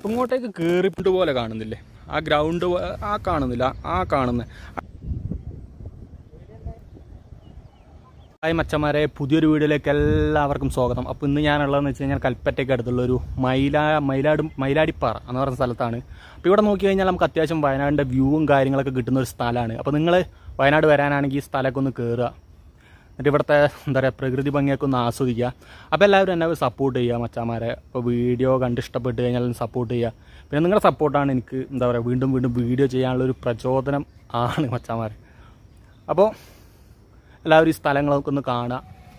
ഇപ്പം ഇങ്ങോട്ടേക്ക് കയറിപ്പിട്ട് പോലെ കാണുന്നില്ലേ ആ ഗ്രൗണ്ട് ആ കാണുന്നില്ല ആ കാണുന്ന ഹായ് മച്ചന്മാരെ പുതിയൊരു വീഡിയോയിലേക്ക് എല്ലാവർക്കും സ്വാഗതം അപ്പോൾ ഇന്ന് ഞാനുള്ളതെന്ന് വെച്ച് കഴിഞ്ഞാൽ കൽപ്പറ്റയ്ക്ക് അടുത്തുള്ള ഒരു മൈലാ മൈലാട് മൈലാടിപ്പാറ എന്ന് പറയുന്ന സ്ഥലത്താണ് അപ്പോൾ ഇവിടെ നോക്കി കഴിഞ്ഞാൽ നമുക്ക് അത്യാവശ്യം വയനാടിൻ്റെ വ്യൂവും കാര്യങ്ങളൊക്കെ കിട്ടുന്ന ഒരു സ്ഥലമാണ് അപ്പോൾ നിങ്ങൾ വയനാട് വരാനാണെങ്കിൽ ഈ സ്ഥലമൊക്കെ ഒന്ന് കയറുക എന്നിട്ട് ഇവിടുത്തെ എന്താ പറയുക പ്രകൃതി ഭംഗിയൊക്കെ ഒന്ന് ആസ്വദിക്കുക അപ്പോൾ എല്ലാവരും എന്നെ സപ്പോർട്ട് ചെയ്യുക മച്ചാമാരെ ഇപ്പോൾ വീഡിയോ കണ്ട് ഇഷ്ടപ്പെട്ട് കഴിഞ്ഞാൽ സപ്പോർട്ട് ചെയ്യുക പിന്നെ നിങ്ങളുടെ സപ്പോർട്ടാണ് എനിക്ക് എന്താ പറയുക വീണ്ടും വീണ്ടും വീഡിയോ ചെയ്യാനുള്ള ഒരു പ്രചോദനം ആണ് മച്ചാമാരെ അപ്പോൾ എല്ലാവരും ഈ സ്ഥലങ്ങളൊക്കെ ഒന്ന് കാണുക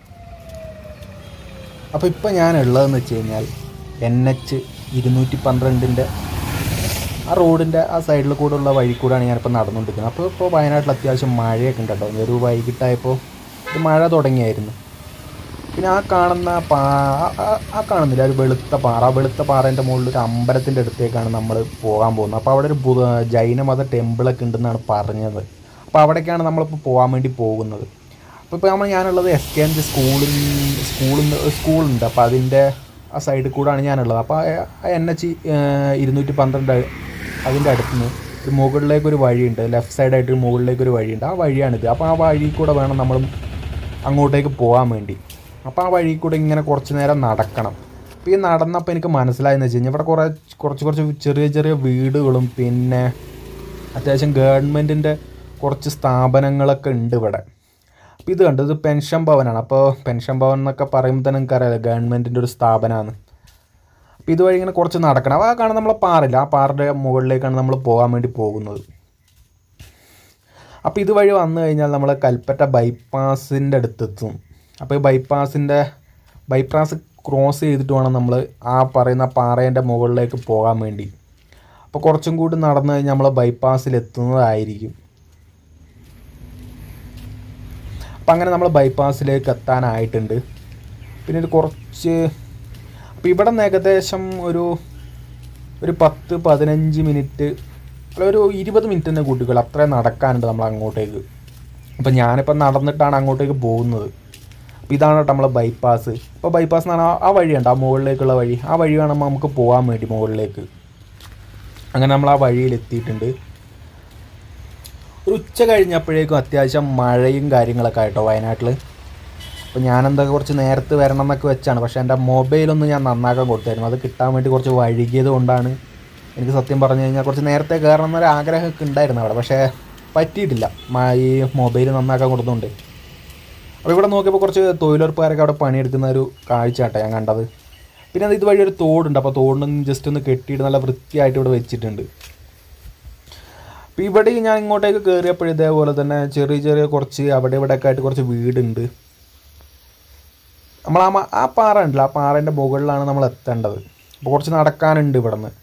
അപ്പോൾ ഇപ്പോൾ ഞാൻ ഉള്ളതെന്ന് വെച്ച് കഴിഞ്ഞാൽ എൻ എച്ച് ഇരുന്നൂറ്റി പന്ത്രണ്ടിൻ്റെ ആ റോഡിൻ്റെ ആ സൈഡിൽ കൂടെ ഉള്ള വഴി കൂടെയാണ് ഞാനിപ്പോൾ നടന്നുകൊണ്ടിരിക്കുന്നത് അപ്പോൾ ഇപ്പോൾ വയനാട്ടിൽ അത്യാവശ്യം മഴയൊക്കെ ഉണ്ട് കേട്ടോ ഒരു വൈകിട്ടായപ്പോൾ ഇത് മഴ തുടങ്ങിയായിരുന്നു പിന്നെ ആ കാണുന്ന പാ ആ- ആ- ആ കാണുന്നില്ല ഒരു വെളുത്ത പാറ ആ വെളുത്ത പാറേൻ്റെ മുകളിൽ ഒരു അമ്പലത്തിൻ്റെ അടുത്തേക്കാണ് നമ്മൾ പോകാൻ പോകുന്നത് അപ്പോൾ അവിടെ ഒരു ബുധ ജൈനമത ടെമ്പിളൊക്കെ ഉണ്ടെന്നാണ് പറഞ്ഞത് അപ്പോൾ അവിടേക്കാണ് നമ്മളിപ്പോൾ പോകാൻ വേണ്ടി പോകുന്നത് അപ്പോൾ ഇപ്പോൾ നമ്മൾ ഞാനുള്ളത് എസ് കെ എൻ ജി സ്കൂളിൽ സ്കൂളിൽ സ്കൂളുണ്ട് അപ്പോൾ അതിൻ്റെ ആ സൈഡിൽ കൂടാണ് ഞാനുള്ളത് അപ്പോൾ എൻ എച്ച് ഇരുന്നൂറ്റി പന്ത്രണ്ട് അതിൻ്റെ അടുത്ത് നിന്ന് ഒരു മുകളിലേക്ക് ഒരു വഴിയുണ്ട് ലെഫ്റ്റ് സൈഡായിട്ട് മുകളിലേക്ക് ഒരു വഴിയുണ്ട് ആ വഴിയാണിത് അപ്പോൾ ആ വഴി കൂടെ വേണം നമ്മൾ അങ്ങോട്ടേക്ക് പോകാൻ വേണ്ടി അപ്പോൾ ആ വഴി കൂടെ ഇങ്ങനെ കുറച്ച് നേരം നടക്കണം അപ്പോൾ ഈ നടന്നപ്പോൾ എനിക്ക് മനസ്സിലായെന്ന് വെച്ച് കഴിഞ്ഞാൽ ഇവിടെ കുറേ കുറച്ച് കുറച്ച് ചെറിയ ചെറിയ വീടുകളും പിന്നെ അത്യാവശ്യം ഗവൺമെൻറ്റിൻ്റെ കുറച്ച് സ്ഥാപനങ്ങളൊക്കെ ഉണ്ട് ഇവിടെ അപ്പോൾ ഇത് കണ്ടു ഇത് പെൻഷൻ ഭവനാണ് അപ്പോൾ പെൻഷൻ ഭവൻ എന്നൊക്കെ പറയുമ്പോൾ തന്നെ നിങ്ങൾക്കറിയാലോ ഗവൺമെൻറ്റിൻ്റെ ഒരു സ്ഥാപനമാണ് അപ്പോൾ ഇതുവഴി ഇങ്ങനെ കുറച്ച് നടക്കണം അപ്പോൾ ആ കാണുന്ന നമ്മളെ പാറില്ല ആ പാറിൻ്റെ മുകളിലേക്കാണ് നമ്മൾ പോകാൻ വേണ്ടി പോകുന്നത് അപ്പോൾ ഇതുവഴി വന്നു കഴിഞ്ഞാൽ നമ്മൾ കൽപ്പറ്റ ബൈപ്പാസിൻ്റെ അടുത്തെത്തും അപ്പോൾ ഈ ബൈപ്പാസിൻ്റെ ബൈപ്പാസ് ക്രോസ് ചെയ്തിട്ട് വേണം നമ്മൾ ആ പറയുന്ന പാറേൻ്റെ മുകളിലേക്ക് പോകാൻ വേണ്ടി അപ്പോൾ കുറച്ചും കൂടി നടന്നു കഴിഞ്ഞാൽ നമ്മൾ ബൈപ്പാസിൽ എത്തുന്നതായിരിക്കും അപ്പം അങ്ങനെ നമ്മൾ ബൈപ്പാസിലേക്ക് എത്താനായിട്ടുണ്ട് പിന്നെ ഇത് കുറച്ച് അപ്പോൾ ഇവിടെ നിന്ന് ഏകദേശം ഒരു ഒരു പത്ത് പതിനഞ്ച് മിനിറ്റ് അല്ല ഒരു ഇരുപത് മിനിറ്റ് തന്നെ കൂട്ടിക്കോളൂ അത്രയും നടക്കാനുണ്ട് നമ്മൾ അങ്ങോട്ടേക്ക് അപ്പം ഞാനിപ്പോൾ നടന്നിട്ടാണ് അങ്ങോട്ടേക്ക് പോകുന്നത് അപ്പോൾ ഇതാണ് കേട്ടോ നമ്മളെ ബൈപ്പാസ് അപ്പോൾ ബൈപ്പാസ് എന്നാണ് ആ- ആ വഴിയുണ്ട് ആ മുകളിലേക്കുള്ള വഴി ആ വഴി വേണം നമുക്ക് പോകാൻ വേണ്ടി മുകളിലേക്ക് അങ്ങനെ നമ്മൾ ആ വഴിയിൽ എത്തിയിട്ടുണ്ട് ഒരു ഉച്ച കഴിഞ്ഞപ്പോഴേക്കും അത്യാവശ്യം മഴയും കാര്യങ്ങളൊക്കെ ആയിട്ടോ വയനാട്ടിൽ അപ്പോൾ ഞാനെന്താ കുറച്ച് നേരത്തെ വരണം എന്നൊക്കെ വെച്ചാണ് പക്ഷേ എൻ്റെ മൊബൈലൊന്നും ഞാൻ നന്നാക്കാൻ കൊടുത്തായിരുന്നു അത് കിട്ടാൻ വേണ്ടി കുറച്ച് വൈകിയത് കൊണ്ടാണ് എനിക്ക് സത്യം പറഞ്ഞു കഴിഞ്ഞാൽ കുറച്ച് നേരത്തെ കയറണം എന്നൊരു ആഗ്രഹമൊക്കെ ഉണ്ടായിരുന്നു അവിടെ പക്ഷേ പറ്റിയിട്ടില്ല മ- ഈ മൊബൈൽ നന്നാക്കാൻ കൊടുത്തുകൊണ്ട് അപ്പോൾ ഇവിടെ നോക്കിയപ്പോൾ കുറച്ച് തൊഴിലുറപ്പുകാരൊക്കെ അവിടെ പണിയെടുക്കുന്ന ഒരു കാഴ്ച കേട്ടോ ഞാൻ കണ്ടത് പിന്നെ അത് ഇതുവഴി ഒരു തോടുണ്ട് അപ്പോൾ തോടിനൊന്ന് ജസ്റ്റ് ഒന്ന് കെട്ടിയിട്ട് നല്ല വൃത്തിയായിട്ട് ഇവിടെ വെച്ചിട്ടുണ്ട് അപ്പോൾ ഇവിടെ ഞാൻ ഇങ്ങോട്ടേക്ക് കയറിയപ്പോൾ ഇതേപോലെ തന്നെ ചെറിയ ചെറിയ കുറച്ച് അവിടെ ഇവിടെ ഒക്കെ ആയിട്ട് കുറച്ച് വീടുണ്ട് നമ്മൾ ആ മ- ആ പാറ ഉണ്ടല്ലോ ആ പാറേൻ്റെ മുകളിലാണ് നമ്മൾ എത്തേണ്ടത് അപ്പോൾ കുറച്ച് നടക്കാനുണ്ട് ഇവിടെ നിന്ന്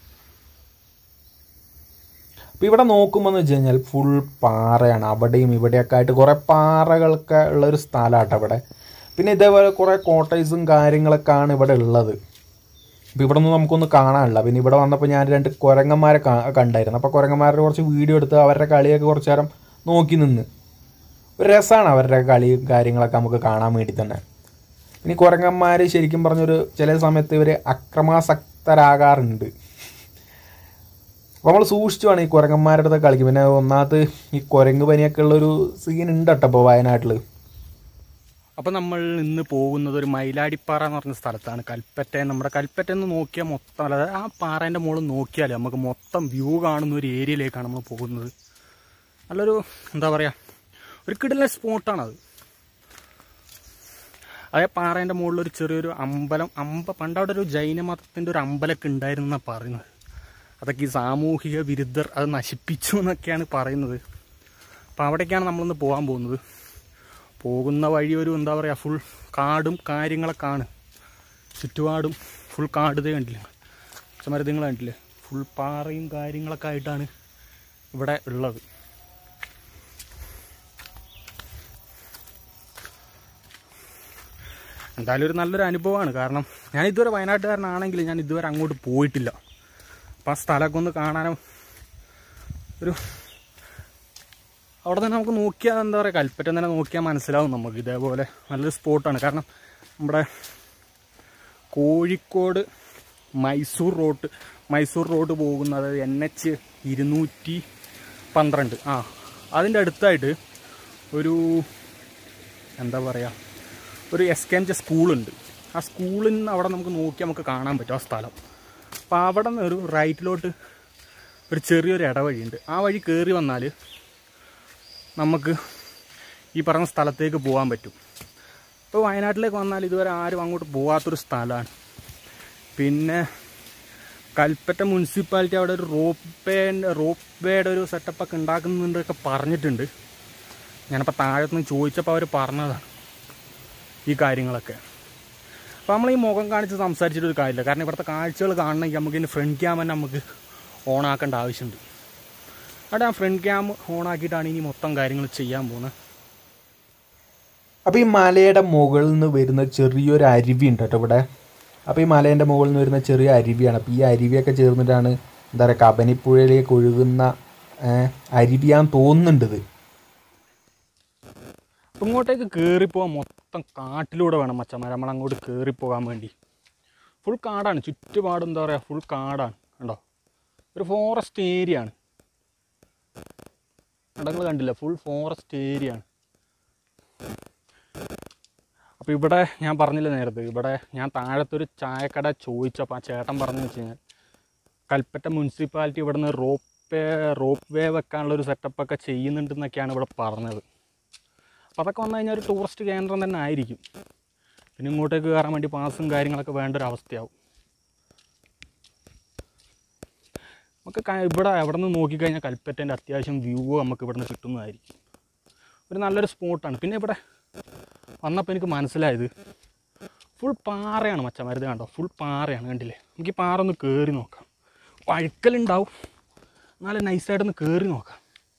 അപ്പോൾ ഇവിടെ നോക്കുമ്പോൾ എന്ന് വെച്ച് കഴിഞ്ഞാൽ ഫുൾ പാറയാണ് അവിടെയും ഇവിടെയൊക്കെ ആയിട്ട് കുറേ പാറകളൊക്കെ ഉള്ളൊരു സ്ഥലമാട്ടോ ഇവിടെ പിന്നെ ഇതേപോലെ കുറേ കോട്ടേഴ്സും കാര്യങ്ങളൊക്കെയാണ് ഇവിടെ ഉള്ളത് അപ്പോൾ ഇവിടെ ഒന്നും നമുക്കൊന്നും കാണാനില്ല പിന്നെ ഇവിടെ വന്നപ്പോൾ ഞാൻ രണ്ട് കുരങ്ങന്മാരെ കാ- കണ്ടായിരുന്നു അപ്പോൾ കുരങ്ങന്മാരുടെ കുറച്ച് വീഡിയോ എടുത്ത് അവരുടെ കളിയൊക്കെ കുറച്ച് നേരം നോക്കി നിന്ന് ഒരു രസമാണ് അവരുടെ കളിയും കാര്യങ്ങളൊക്കെ നമുക്ക് കാണാൻ വേണ്ടി തന്നെ ഇനി കുരങ്ങന്മാർ ശരിക്കും പറഞ്ഞൊരു ചില സമയത്ത് ഇവർ അക്രമാസക്തരാകാറുണ്ട് അപ്പോൾ നമ്മൾ സൂക്ഷിച്ചു വേണം ഈ കുരങ്ങന്മാരുടെ അടുത്ത് കളിക്കും പിന്നെ ഒന്നാമത് ഈ കുരങ്ങ് പനിയൊക്കെ ഉള്ളൊരു സീൻ ഉണ്ട് കേട്ടോ ഇപ്പോൾ വയനാട്ടിൽ അപ്പോൾ നമ്മൾ ഇന്ന് പോകുന്നത് ഒരു മയിലാടിപ്പാറ എന്ന് പറഞ്ഞ സ്ഥലത്താണ് കൽപ്പറ്റ നമ്മുടെ കൽപ്പറ്റ എന്ന് നോക്കിയാൽ മൊത്തം അതായത് ആ പാറേൻ്റെ മുകളിൽ നോക്കിയാൽ നമുക്ക് മൊത്തം വ്യൂ കാണുന്ന ഒരു ഏരിയയിലേക്കാണ് നമ്മൾ പോകുന്നത് നല്ലൊരു എന്താ പറയുക ഒരു കിടല സ്പോട്ടാണത് അതേ പാറേൻ്റെ മുകളിൽ ഒരു ചെറിയൊരു അമ്പലം അമ്പ പണ്ടവിടെ ഒരു ജൈനമതത്തിൻ്റെ ഒരു അമ്പലമൊക്കെ ഉണ്ടായിരുന്നു എന്നാണ് പറയുന്നത് അതൊക്കെ ഈ സാമൂഹിക വിരുദ്ധർ അത് നശിപ്പിച്ചു എന്നൊക്കെയാണ് പറയുന്നത് അപ്പോൾ അവിടേക്കാണ് നമ്മളിന്ന് പോകാൻ പോകുന്നത് പോകുന്ന വഴി ഒരു എന്താ പറയുക ഫുൾ കാടും കാര്യങ്ങളൊക്കെ ആണ് ചുറ്റുപാടും ഫുൾ കാട് ഇതേ കണ്ടില്ലേ മരങ്ങൾ കണ്ടില്ലേ ഫുൾ പാറയും കാര്യങ്ങളൊക്കെ ആയിട്ടാണ് ഇവിടെ ഉള്ളത് എന്തായാലും ഒരു നല്ലൊരു അനുഭവമാണ് കാരണം ഞാൻ ഇതുവരെ വയനാട്ടുകാരനാണെങ്കിൽ ഞാൻ ഇതുവരെ അങ്ങോട്ട് പോയിട്ടില്ല അപ്പം ആ സ്ഥലമൊക്കെ ഒന്ന് കാണാനും ഒരു അവിടെ തന്നെ നമുക്ക് നോക്കിയാൽ എന്താ പറയുക കൽപ്പറ്റ തന്നെ നോക്കിയാൽ മനസ്സിലാവും നമുക്ക് ഇതേപോലെ നല്ലൊരു സ്പോട്ടാണ് കാരണം നമ്മുടെ കോഴിക്കോട് മൈസൂർ റോഡ് മൈസൂർ റോഡ് പോകുന്നത് എൻ എച്ച് ഇരുന്നൂറ്റി പന്ത്രണ്ട് ആ അതിൻ്റെ അടുത്തായിട്ട് ഒരു എന്താ പറയുക ഒരു എസ് കെ എം ജെ സ്കൂളുണ്ട് ആ സ്കൂളിൽ നിന്ന് അവിടെ നമുക്ക് നോക്കി നമുക്ക് കാണാൻ പറ്റും ആ സ്ഥലം അപ്പോൾ അവിടെ നിന്ന് ഒരു റൈറ്റിലോട്ട് ഒരു ചെറിയൊരു ഇടവഴിയുണ്ട് ആ വഴി കയറി വന്നാൽ നമുക്ക് ഈ പറഞ്ഞ സ്ഥലത്തേക്ക് പോകാൻ പറ്റും ഇപ്പോൾ വയനാട്ടിലേക്ക് വന്നാൽ ഇതുവരെ ആരും അങ്ങോട്ട് പോകാത്തൊരു സ്ഥലമാണ് പിന്നെ കൽപ്പറ്റ മുനിസിപ്പാലിറ്റി അവിടെ ഒരു റോപ്പ് വേൻ്റെ റോപ്പ് വേയുടെ ഒരു സെറ്റപ്പൊക്കെ ഉണ്ടാക്കുന്നുണ്ടൊക്കെ പറഞ്ഞിട്ടുണ്ട് ഞാനപ്പോൾ താഴത്തുനിന്ന് ചോദിച്ചപ്പോൾ അവർ പറഞ്ഞതാണ് ഈ കാര്യങ്ങളൊക്കെ അപ്പോൾ നമ്മൾ ഈ മുഖം കാണിച്ച് സംസാരിച്ചിട്ട് ഒരു കാര്യമില്ല കാരണം ഇവിടുത്തെ കാഴ്ചകൾ കാണണമെങ്കിൽ നമുക്ക് ഇതിന് ഫ്രണ്ട് ക്യാം തന്നെ നമുക്ക് ഓൺ ആക്കേണ്ട ആവശ്യമുണ്ട് അവിടെ ആ ഫ്രണ്ട് ക്യാം ഓൺ ആക്കിയിട്ടാണ് ഇനി മൊത്തം കാര്യങ്ങൾ ചെയ്യാൻ പോകുന്നത് അപ്പോൾ ഈ മലയുടെ മുകളിൽ നിന്ന് വരുന്ന ചെറിയൊരു അരുവി ഉണ്ട് കേട്ടോ ഇവിടെ അപ്പോൾ ഈ മലേൻ്റെ മുകളിൽ നിന്ന് വരുന്ന ചെറിയ അരുവിയാണ് അപ്പോൾ ഈ അരുവിയൊക്കെ ചേർന്നിട്ടാണ് എന്താ പറയുക കബനിപ്പുഴയിലേക്ക് ഒഴുകുന്ന ഏഹ്, അരുവിയാന്ന് തോന്നുന്നുണ്ട് ഇത് അപ്പം ഇങ്ങോട്ടേക്ക് കയറിപ്പോകാൻ മൊത്തം കാട്ടിലൂടെ വേണം മച്ചന്മാർ നമ്മൾ അങ്ങോട്ട് കയറിപ്പോകാൻ വേണ്ടി ഫുൾ കാടാണ് ചുറ്റുപാട് എന്താ പറയുക ഫുൾ കാടാണ് കണ്ടോ ഒരു ഫോറസ്റ്റ് ഏരിയ ആണ് ഇടങ്ങൾ കണ്ടില്ല ഫുൾ ഫോറസ്റ്റ് ഏരിയ ആണ് അപ്പോൾ ഇവിടെ ഞാൻ പറഞ്ഞില്ല നേരത്തെ ഇവിടെ ഞാൻ താഴത്തൊരു ചായക്കട ചോദിച്ചപ്പോൾ ആ ചേട്ടൻ പറഞ്ഞു വെച്ച് കഴിഞ്ഞാൽ കൽപ്പറ്റ മുനിസിപ്പാലിറ്റി ഇവിടെ നിന്ന് റോപ്പ് വേ റോപ്പ് വേ വെക്കാനുള്ള ഒരു സെറ്റപ്പൊക്കെ ചെയ്യുന്നുണ്ടെന്നൊക്കെയാണ് ഇവിടെ പറഞ്ഞത് അപ്പോൾ അതൊക്കെ വന്നു കഴിഞ്ഞാൽ ഒരു ടൂറിസ്റ്റ് കേന്ദ്രം തന്നെ ആയിരിക്കും പിന്നെ ഇങ്ങോട്ടേക്ക് കയറാൻ വേണ്ടി പാസും കാര്യങ്ങളൊക്കെ വേണ്ട ഒരു അവസ്ഥയാവും നമുക്ക് ക- ഇവിടെ എവിടെ നിന്ന് നോക്കിക്കഴിഞ്ഞാൽ കൽപ്പറ്റേൻ്റെ അത്യാവശ്യം വ്യൂ നമുക്ക് ഇവിടെ നിന്ന് കിട്ടുന്നതായിരിക്കും ഒരു നല്ലൊരു സ്പോട്ടാണ് പിന്നെ ഇവിടെ വന്നപ്പോൾ എനിക്ക് മനസ്സിലായത് ഫുൾ പാറയാണ് മച്ചമരുത് കണ്ടോ ഫുൾ പാറയാണ് കണ്ടില്ലേ നമുക്ക് ഈ പാറ ഒന്ന് കയറി നോക്കാം വഴുക്കലുണ്ടാവും നല്ല നൈസായിട്ടൊന്ന് കയറി നോക്കാം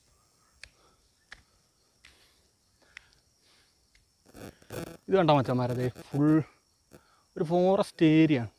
ഇത് കണ്ടോ മച്ചന്മാരത് ഫുൾ ഒരു ഫോറസ്റ്റ് ഏരിയ ആണ്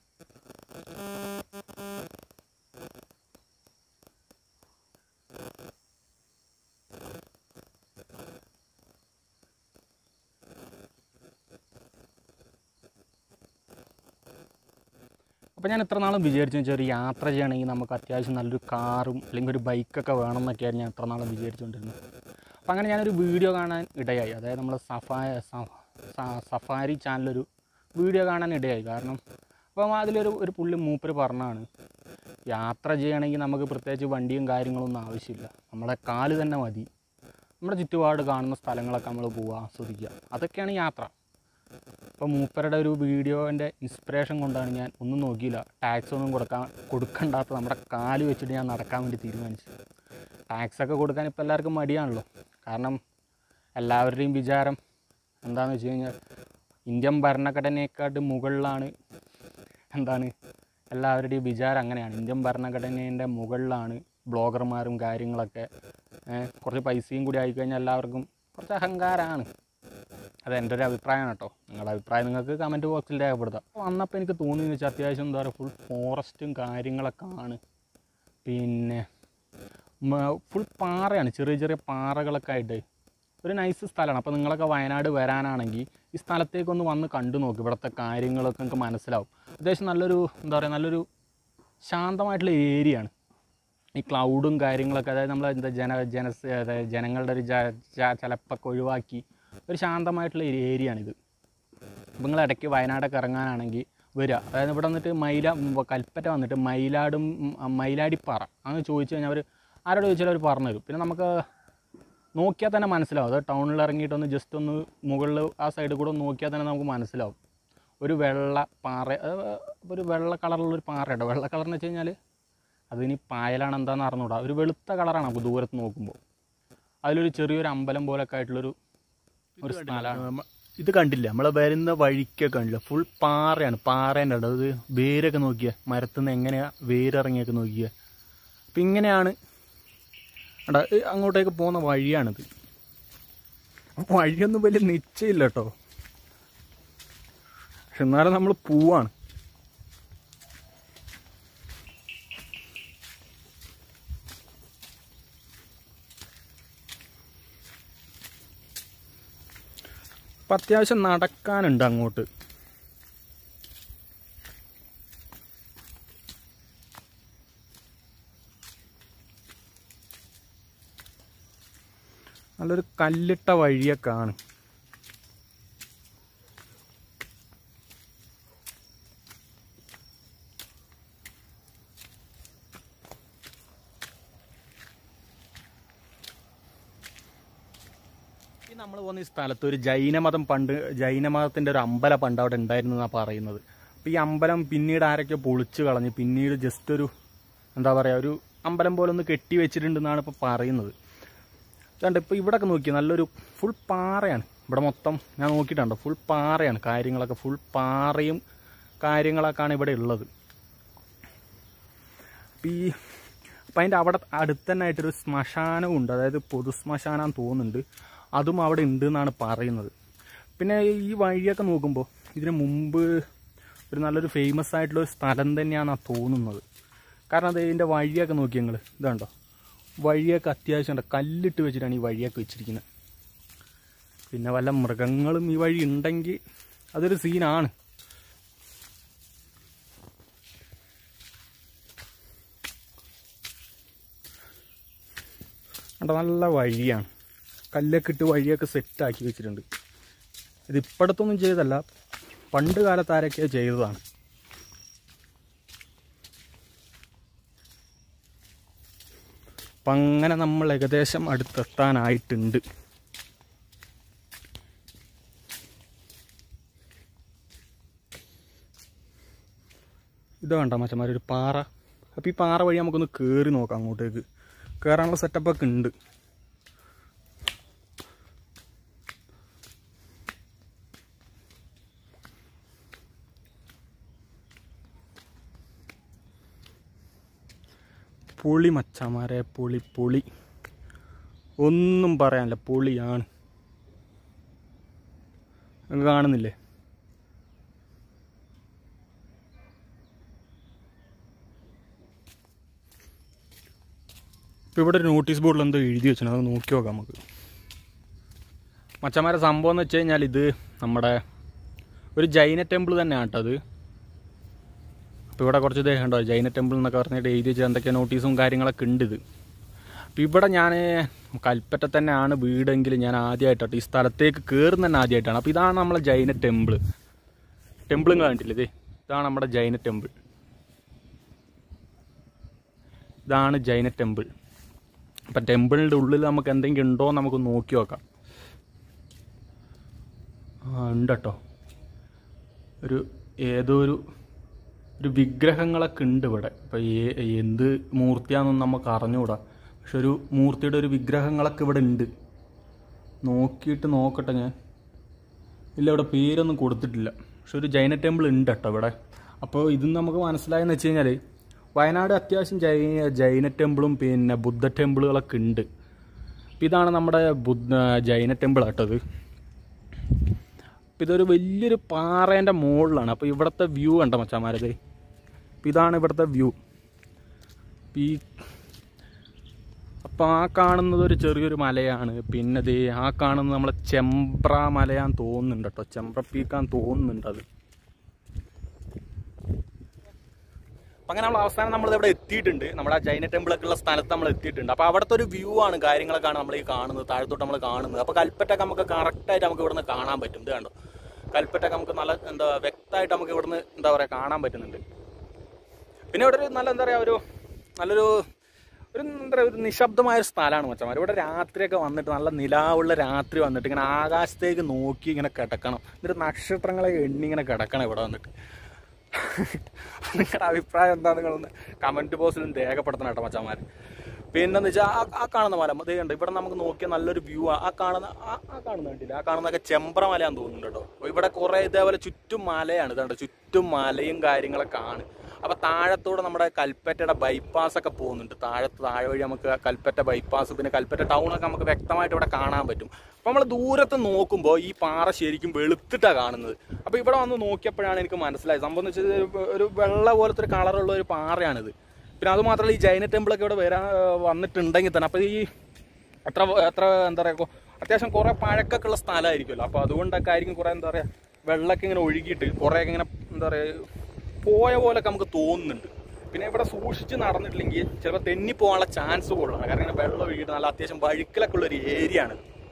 അപ്പോൾ ഞാൻ ഇത്ര നാളും വിചാരിച്ചു വെച്ചാൽ ഒരു യാത്ര ചെയ്യണമെങ്കിൽ നമുക്ക് അത്യാവശ്യം നല്ലൊരു കാറും അല്ലെങ്കിൽ ഒരു ബൈക്കൊക്കെ വേണം എന്നൊക്കെയായിരുന്നു ഞാൻ ഇത്ര നാളും വിചാരിച്ചുകൊണ്ടിരുന്നത് അപ്പോൾ അങ്ങനെ ഞാനൊരു വീഡിയോ കാണാൻ ഇടയായി അതായത് നമ്മൾ സഫാ സ- സ- സഫാരി ചാനലൊരു വീഡിയോ കാണാൻ ഇടയായി കാരണം അപ്പം അതിലൊരു ഒരു പുള്ളി മൂപ്പര് പറഞ്ഞാണ് യാത്ര ചെയ്യണമെങ്കിൽ നമുക്ക് പ്രത്യേകിച്ച് വണ്ടിയും കാര്യങ്ങളൊന്നും ആവശ്യമില്ല നമ്മളെ കാല് തന്നെ മതി നമ്മുടെ ചുറ്റുപാട് കാണുന്ന സ്ഥലങ്ങളൊക്കെ നമ്മൾ പോവുക ആസ്വദിക്കുക അതൊക്കെയാണ് യാത്ര അപ്പോൾ മൂപ്പരുടെ ഒരു വീഡിയോൻ്റെ ഇൻസ്പിറേഷൻ കൊണ്ടാണ് ഞാൻ ഒന്നും നോക്കിയില്ല ടാക്സ് ഒന്നും കൊടുക്കാൻ കൊടുക്കണ്ടാത്ത നമ്മുടെ കാല് വെച്ചിട്ട് ഞാൻ നടക്കാൻ വേണ്ടി തീരുമാനിച്ചു ടാക്സ് ഒക്കെ കൊടുക്കാൻ ഇപ്പോൾ എല്ലാവർക്കും മടിയാണല്ലോ കാരണം എല്ലാവരുടെയും വിചാരം എന്താണെന്ന് വെച്ച് കഴിഞ്ഞാൽ ഇന്ത്യൻ ഭരണഘടനയെക്കാട്ട് മുകളിലാണ് എന്താണ് എല്ലാവരുടെയും വിചാരം അങ്ങനെയാണ് ഇന്ത്യൻ ഭരണഘടനേൻ്റെ മുകളിലാണ് ബ്ലോഗർമാരും കാര്യങ്ങളൊക്കെ ഏഹ് കുറച്ച് പൈസയും കൂടി ആയിക്കഴിഞ്ഞാൽ എല്ലാവർക്കും കുറച്ച് അഹങ്കാരമാണ് അത് എൻ്റെ ഒരു അഭിപ്രായമാണ് കേട്ടോ നിങ്ങളുടെ അഭിപ്രായം നിങ്ങൾക്ക് കമൻറ്റ് ബോക്സിൽ രേഖപ്പെടുത്താം വന്നപ്പോൾ എനിക്ക് തോന്നിയെന്ന് വെച്ചാൽ അത്യാവശ്യം എന്താ പറയുക ഫുൾ ഫോറസ്റ്റും കാര്യങ്ങളൊക്കെ ആണ് പിന്നെ ഫുൾ പാറയാണ് ചെറിയ ചെറിയ പാറകളൊക്കെ ആയിട്ട് ഒരു നൈസ് സ്ഥലമാണ് അപ്പോൾ നിങ്ങളൊക്കെ വയനാട് വരാനാണെങ്കിൽ ഈ സ്ഥലത്തേക്കൊന്ന് വന്ന് കണ്ടു നോക്ക് ഇവിടുത്തെ കാര്യങ്ങളൊക്കെ നിങ്ങൾക്ക് മനസ്സിലാവും അത്യാവശ്യം നല്ലൊരു എന്താ പറയുക നല്ലൊരു ശാന്തമായിട്ടുള്ള ഏരിയ ആണ് ഈ ക്ലൗഡും കാര്യങ്ങളൊക്കെ അതായത് നമ്മൾ എന്താ ജന ജന അതായത് ജനങ്ങളുടെ ഒരു ജ- ജ- ചലപ്പൊക്കെ ഒഴിവാക്കി ഒരു ശാന്തമായിട്ടുള്ള ഒരു ഏരിയ ആണിത് അപ്പോൾ നിങ്ങൾ ഇടയ്ക്ക് വയനാടൊക്കെ ഇറങ്ങാനാണെങ്കിൽ വരിക അതായത് ഇവിടെ വന്നിട്ട് മൈല ഉം, കൽപ്പറ്റ വന്നിട്ട് മയിലാടും ഉം, മയിലാടിപ്പാറ അങ്ങനെ ചോദിച്ചു കഴിഞ്ഞാൽ അവർ ആരോട് ചോദിച്ചാലും അവർ പറഞ്ഞു തരും പിന്നെ നമുക്ക് നോക്കിയാൽ തന്നെ മനസ്സിലാവും അത് ടൗണിൽ ഇറങ്ങിയിട്ടൊന്ന് ജസ്റ്റ് ഒന്ന് മുകളിൽ ആ സൈഡിൽ കൂടെ ഒന്ന് നോക്കിയാൽ തന്നെ നമുക്ക് മനസ്സിലാവും ഒരു വെള്ള പാറ അത് ഒരു വെള്ള കളറുള്ള ഒരു പാറയുണ്ട് വെള്ള കളർ എന്ന് വെച്ച് കഴിഞ്ഞാൽ അതിനി പായലാണ് എന്താണെന്ന് അറിഞ്ഞൂടാ ഒരു വെളുത്ത കളറാണ് നമുക്ക് ദൂരത്ത് നോക്കുമ്പോൾ അതിലൊരു ചെറിയൊരു അമ്പലം പോലൊക്കെ ആയിട്ടുള്ളൊരു ഒരു സ്ഥലമാണ് ഇത് കണ്ടില്ല നമ്മളെ വരുന്ന വഴിക്കൊക്കെ കണ്ടില്ല ഫുൾ പാറയാണ് പാറേൻ്റെ ഉണ്ട് അത് വേരൊക്കെ നോക്കിയ മരത്തിൽ നിന്ന് എങ്ങനെയാ വേരിറങ്ങിയൊക്കെ നോക്കിയ അപ്പം ഇങ്ങനെയാണ് എടാ ഇത് അങ്ങോട്ടേക്ക് പോകുന്ന വഴിയാണിത് വഴിയൊന്നും വലിയ നിശ്ചയില്ല കേട്ടോ പക്ഷെ എന്നാലും നമ്മൾ പോവാണ് അപ്പം അത്യാവശ്യം നടക്കാനുണ്ട് അങ്ങോട്ട് നല്ലൊരു കല്ലിട്ട വഴിയൊക്കെ ആണ് ഈ നമ്മൾ പോകുന്ന ഈ സ്ഥലത്ത് ഒരു ജൈനമതം പണ്ട് ജൈനമതത്തിന്റെ ഒരു അമ്പലം പണ്ട് അവിടെ ഉണ്ടായിരുന്നു എന്നാണ് പറയുന്നത് അപ്പോൾ ഈ അമ്പലം പിന്നീട് ആരൊക്കെ പൊളിച്ചു കളഞ്ഞ് പിന്നീട് ജസ്റ്റ് ഒരു എന്താ പറയുക ഒരു അമ്പലം പോലെ ഒന്ന് കെട്ടി വെച്ചിട്ടുണ്ടെന്നാണ് ഇപ്പോൾ പറയുന്നത് അതുകൊണ്ട് ഇപ്പോൾ ഇവിടെയൊക്കെ നോക്കി നല്ലൊരു ഫുൾ പാറയാണ് ഇവിടെ മൊത്തം ഞാൻ നോക്കിയിട്ടുണ്ടോ ഫുൾ പാറയാണ് കാര്യങ്ങളൊക്കെ ഫുൾ പാറയും കാര്യങ്ങളൊക്കെയാണ് ഇവിടെ ഉള്ളത് അപ്പോൾ ഈ അപ്പം അതിൻ്റെ അവിടെ അടുത്ത് തന്നെ ആയിട്ടൊരു ശ്മശാനവും ഉണ്ട് അതായത് പൊതു ശ്മശാനം തോന്നുന്നുണ്ട് അതും അവിടെ ഉണ്ട് എന്നാണ് പറയുന്നത് പിന്നെ ഈ വഴിയൊക്കെ നോക്കുമ്പോൾ ഇതിന് മുമ്പ് ഒരു നല്ലൊരു ഫേമസ് ആയിട്ടുള്ള ഒരു സ്ഥലം തന്നെയാണെന്നാണ് തോന്നുന്നത് കാരണം അത് ഇതിൻ്റെ വഴിയൊക്കെ നോക്കി ഞങ്ങൾ ഇതുണ്ടോ വഴിയൊക്കെ അത്യാവശ്യം ഉണ്ട് കല്ലിട്ട് വെച്ചിട്ടാണ് ഈ വഴിയൊക്കെ വെച്ചിരിക്കുന്നത് പിന്നെ വല്ല മൃഗങ്ങളും ഈ വഴി ഉണ്ടെങ്കിൽ അതൊരു സീനാണ് കണ്ടോ നല്ല വഴിയാണ് കല്ലൊക്കെ ഇട്ട് വഴിയൊക്കെ സെറ്റാക്കി വെച്ചിട്ടുണ്ട് ഇത് ഇപ്പോഴത്തൊന്നും ചെയ്തല്ല പണ്ട് കാലത്ത് ആരൊക്കെയോ ചെയ്തതാണ് അപ്പം അങ്ങനെ നമ്മൾ ഏകദേശം അടുത്തെത്താനായിട്ടുണ്ട് ഇത് വേണ്ട മച്ചന്മാർ ഒരു പാറ അപ്പോൾ ഈ പാറ വഴി നമുക്കൊന്ന് കയറി നോക്കാം അങ്ങോട്ടേക്ക് കയറാനുള്ള സെറ്റപ്പൊക്കെ ഉണ്ട് പുളി മച്ചമാരെ പുളി പുളി ഒന്നും പറയാനില്ല പുളിയാണ് നിങ്ങൾക്ക് കാണുന്നില്ലേ ഇപ്പോൾ ഇവിടെ ഒരു നോട്ടീസ് ബോർഡിൽ എന്തോ എഴുതി വെച്ചാൽ അത് നോക്കി നോക്കാം നമുക്ക് മച്ചന്മാരെ സംഭവം എന്ന് വെച്ച് കഴിഞ്ഞാൽ ഇത് നമ്മുടെ ഒരു ജൈന ടെമ്പിൾ തന്നെയാണ് കേട്ടോ അത് അപ്പോൾ ഇവിടെ കുറച്ച് ഇതേ ഉണ്ടോ ജൈന ടെമ്പിൾ എന്നൊക്കെ പറഞ്ഞിട്ട് എഴുതി വെച്ചാൽ എന്തൊക്കെ നോട്ടീസും കാര്യങ്ങളൊക്കെ ഉണ്ട് ഇത് അപ്പോൾ ഇവിടെ ഞാൻ കൽപ്പറ്റ തന്നെയാണ് വീടെങ്കിൽ ഞാൻ ആദ്യമായിട്ടോ ഈ സ്ഥലത്തേക്ക് കയറുന്ന തന്നെ ആദ്യമായിട്ടാണ് അപ്പോൾ ഇതാണ് നമ്മളെ ജൈന ടെമ്പിൾ ടെമ്പിളും കണ്ടില്ലേ ഇതേ ഇതാണ് നമ്മുടെ ജൈന ടെമ്പിൾ ഇതാണ് ജൈന ടെമ്പിൾ അപ്പം ടെമ്പിളിൻ്റെ ഉള്ളിൽ നമുക്ക് എന്തെങ്കിലും ഉണ്ടോ എന്ന് നമുക്ക് നോക്കി നോക്കാം ആ ഉണ്ട് കേട്ടോ ഒരു ഏതോ ഒരു ഒരു വിഗ്രഹങ്ങളൊക്കെ ഉണ്ട് ഇവിടെ ഇപ്പം എന്ത് മൂർത്തിയാണെന്നൊന്നും നമുക്ക് അറിഞ്ഞുകൂടാ പക്ഷെ ഒരു മൂർത്തിയുടെ ഒരു വിഗ്രഹങ്ങളൊക്കെ ഇവിടെ ഉണ്ട് നോക്കിയിട്ട് നോക്കട്ടെ ഞാൻ ഇല്ല ഇവിടെ പേരൊന്നും കൊടുത്തിട്ടില്ല പക്ഷെ ഒരു ജൈന ടെമ്പിൾ ഉണ്ട് കേട്ടോ ഇവിടെ അപ്പോൾ ഇത് നമുക്ക് മനസ്സിലായെന്ന് വെച്ച് കഴിഞ്ഞാൽ വയനാട് അത്യാവശ്യം ജൈന ജൈന ടെമ്പിളും പിന്നെ ബുദ്ധ ടെമ്പിളുകളൊക്കെ ഉണ്ട് അപ്പം ഇതാണ് നമ്മുടെ ബുദ്ധ ജൈന ടെമ്പിൾ കേട്ടത് അപ്പം ഇതൊരു വലിയൊരു പാറേൻ്റെ മുകളിലാണ് അപ്പോൾ ഇവിടുത്തെ വ്യൂ കണ്ട മച്ചാമാരത് അപ്പം ഇതാണ് ഇവിടുത്തെ വ്യൂ ഈ അപ്പോൾ ആ കാണുന്നത് ഒരു ചെറിയൊരു മലയാണ് പിന്നെ ദേ ആ കാണുന്നത് നമ്മളെ ചെമ്പ്ര മലയാന്ന് തോന്നുന്നുണ്ട് കേട്ടോ ചെമ്പ്ര പീക്കാന്ന് തോന്നുന്നുണ്ട് അത് അപ്പം അങ്ങനെ നമ്മൾ അവസാനം നമ്മൾ ഇവിടെ എത്തിയിട്ടുണ്ട് നമ്മുടെ ആ ജൈന ടെമ്പിളൊക്കെ ഉള്ള സ്ഥലത്ത് നമ്മൾ എത്തിയിട്ടുണ്ട് അപ്പോൾ അവിടുത്തെ ഒരു വ്യൂ ആണ് കാര്യങ്ങളൊക്കെയാണ് നമ്മൾ ഈ കാണുന്നത് താഴത്തോട്ട് നമ്മൾ കാണുന്നത് അപ്പോൾ കൽപ്പറ്റൊക്കെ നമുക്ക് കറക്റ്റായിട്ട് നമുക്ക് ഇവിടുന്ന് കാണാൻ പറ്റും ഇത് കണ്ടോ കൽപ്പറ്റൊക്കെ നമുക്ക് നല്ല എന്താ വ്യക്തമായിട്ട് നമുക്ക് ഇവിടുന്ന് എന്താ പറയുക കാണാൻ പറ്റുന്നുണ്ട് പിന്നെ ഇവിടെ ഒരു നല്ല എന്താ പറയുക ഒരു നല്ലൊരു ഒരു എന്താ പറയുക ഒരു നിശബ്ദമായ ഒരു സ്ഥലമാണ് മച്ചന്മാർ ഇവിടെ രാത്രിയൊക്കെ വന്നിട്ട് നല്ല നിലാവുള്ള രാത്രി വന്നിട്ട് ഇങ്ങനെ ആകാശത്തേക്ക് നോക്കി ഇങ്ങനെ കിടക്കണം എന്നിട്ട് നക്ഷത്രങ്ങളെ എണ്ണി ഇങ്ങനെ കിടക്കണം ഇവിടെ വന്നിട്ട് നിങ്ങളുടെ അഭിപ്രായം എന്താ നിങ്ങളൊന്ന് കമന്റ് ബോക്സിലും രേഖപ്പെടുത്തണം കേട്ടോ മച്ചന്മാർ പിന്നെന്ന് വെച്ചാൽ ആ ആ കാണുന്ന മല അതേ ഉണ്ട് ഇവിടെ നമുക്ക് നോക്കിയാൽ നല്ലൊരു വ്യൂ ആ ആ കാണുന്ന ആ ആ കാണുന്ന കണ്ടില്ല ആ കാണുന്നതൊക്കെ ചെമ്പ്ര മലയാന്ന് തോന്നുന്നുണ്ട് കേട്ടോ അപ്പോൾ ഇവിടെ കുറേ ഇതേപോലെ ചുറ്റും മലയാണ് ഇതുണ്ട് ചുറ്റും മലയും കാര്യങ്ങളൊക്കെ ആണ് അപ്പോൾ താഴത്തൂടെ നമ്മുടെ കൽപ്പറ്റയുടെ ബൈപ്പാസ് ഒക്കെ പോകുന്നുണ്ട് താഴത്ത് താഴെ വഴി നമുക്ക് കൽപ്പറ്റ ബൈപ്പാസ് പിന്നെ കൽപ്പറ്റ ടൗൺ ഒക്കെ നമുക്ക് വ്യക്തമായിട്ട് ഇവിടെ കാണാൻ പറ്റും അപ്പോൾ നമ്മൾ ദൂരത്ത് നോക്കുമ്പോൾ ഈ പാറ ശരിക്കും വെളുത്തിട്ടാണ് കാണുന്നത് അപ്പോൾ ഇവിടെ വന്ന് നോക്കിയപ്പോഴാണ് എനിക്ക് മനസ്സിലായത് സംഭവം എന്ന് വെച്ചാൽ ഒരു- ഒരു വെള്ള പോലത്തെ ഒരു കളറുള്ള ഒരു പാറയാണിത് പിന്നെ അത് മാത്രമല്ല ഈ ജൈന ടെമ്പിളൊക്കെ ഇവിടെ വരാൻ വന്നിട്ടുണ്ടെങ്കിൽ തന്നെ അപ്പോൾ ഈ എത്ര എത്ര എന്താ പറയുക അത്യാവശ്യം കുറേ പഴക്കൊക്കെ ഉള്ള സ്ഥലമായിരിക്കുമല്ലോ അപ്പോൾ അതുകൊണ്ടൊക്കെ ആയിരിക്കും കുറേ എന്താ പറയുക വെള്ളമൊക്കെ ഇങ്ങനെ ഒഴുകിയിട്ട് കുറേയൊക്കെ ഇങ്ങനെ എന്താ പറയുക പോയ പോലൊക്കെ നമുക്ക് തോന്നുന്നുണ്ട് പിന്നെ ഇവിടെ സൂക്ഷിച്ച് നടന്നിട്ടില്ലെങ്കിൽ ചിലപ്പോൾ തെന്നി പോകാനുള്ള ചാൻസ് കൂടുതലാണ് കാരണം ഇങ്ങനെ വെള്ളം ഒഴുകിയിട്ട് നല്ല അത്യാവശ്യം വഴുക്കലൊക്കെ ഉള്ള ഒരു ഏരിയ ആണ്